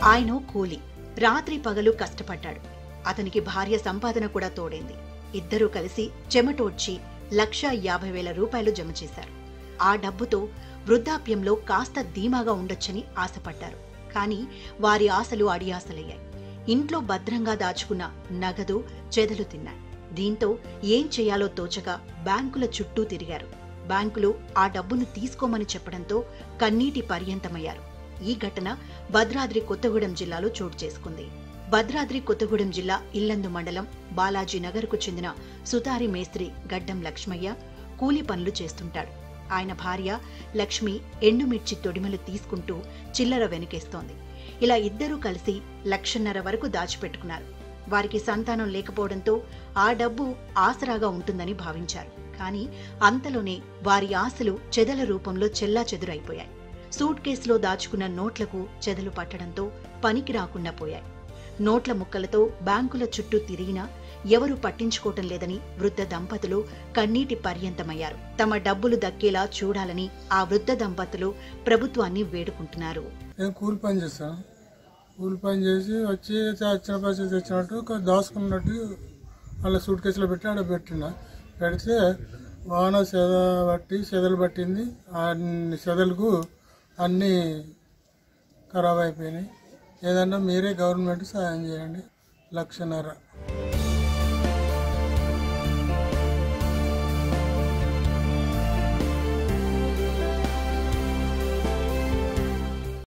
ఆయన కూలి రాత్రి పగలు కష్టపడ్డాడు అతనికి భార్య సంపాదన కూడా తోడైంది ఇద్దరూ కలిసి చెమటోడ్చి లక్ష యాభై వేల రూపాయలు జమ చేశారు ఆ డబ్బుతో వృద్ధాప్యంలో కాస్త ధీమాగా ఉండొచ్చని ఆశపడ్డారు కానీ వారి ఆశలు అడియాసలయ్యాయి ఇంట్లో భద్రంగా దాచుకున్న నగదు చెదలు తిన్నాయి దీంతో ఏం చేయాలో తోచక బ్యాంకుల చుట్టూ తిరిగారు బ్యాంకులు ఆ డబ్బును తీసుకోమని చెప్పడంతో కన్నీటి పర్యంతమయ్యారు ఈ ఘటన భద్రాద్రి కొత్తగూడెం జిల్లాలో చోటు చేసుకుంది భద్రాద్రి కొత్తగూడెం జిల్లా ఇల్లందు మండలం బాలాజీ నగర్కు చెందిన సుతారి మేస్త్రి గడ్డం లక్ష్మయ్య కూలి పనులు చేస్తుంటాడు ఆయన భార్య లక్ష్మి ఎండుమిర్చి తొడిమలు తీసుకుంటూ చిల్లర వెనకేస్తోంది ఇలా ఇద్దరూ కలిసి లక్షన్నర వరకు దాచిపెట్టుకున్నారు వారికి సంతానం లేకపోవడంతో ఆ డబ్బు ఆసరాగా ఉంటుందని భావించారు కానీ అంతలోనే వారి ఆశలు చెదల రూపంలో చెల్లా చెదురైపోయాయి సూట్ కేసులో దాచుకున్న నోట్లకు చెదలు పట్టడంతో పనికి రాకుండా పోయాయి నోట్ల ముక్కలతో బ్యాంకుల చుట్టూ తిరిగినా ఎవరూ పట్టించుకోవటం లేదని వృద్ధ దంపతులు కన్నీటి పర్యంతమయ్యారు తమ డబ్బులు దక్కేలా చూడాలని ఆ వృద్ధ దంపతులు ప్రభుత్వాన్ని వేడుకుంటున్నారు నేను కూలి పని చేస్తాను కూలి పని చేసి వచ్చి వచ్చిన పైసలు తెచ్చినట్టు ఒక దాచుకున్నట్టు వాళ్ళ సూట్ కేసులో పెట్టి ఆడ పెట్టిన పెడితే వాన సెద బట్టి సెదలు పట్టింది అన్ని సెదలకు అన్నీ ఖరాబ్ అయిపోయినాయి ఏదన్నా మీరే గవర్నమెంట్ సాయం చేయండి లక్షన్నర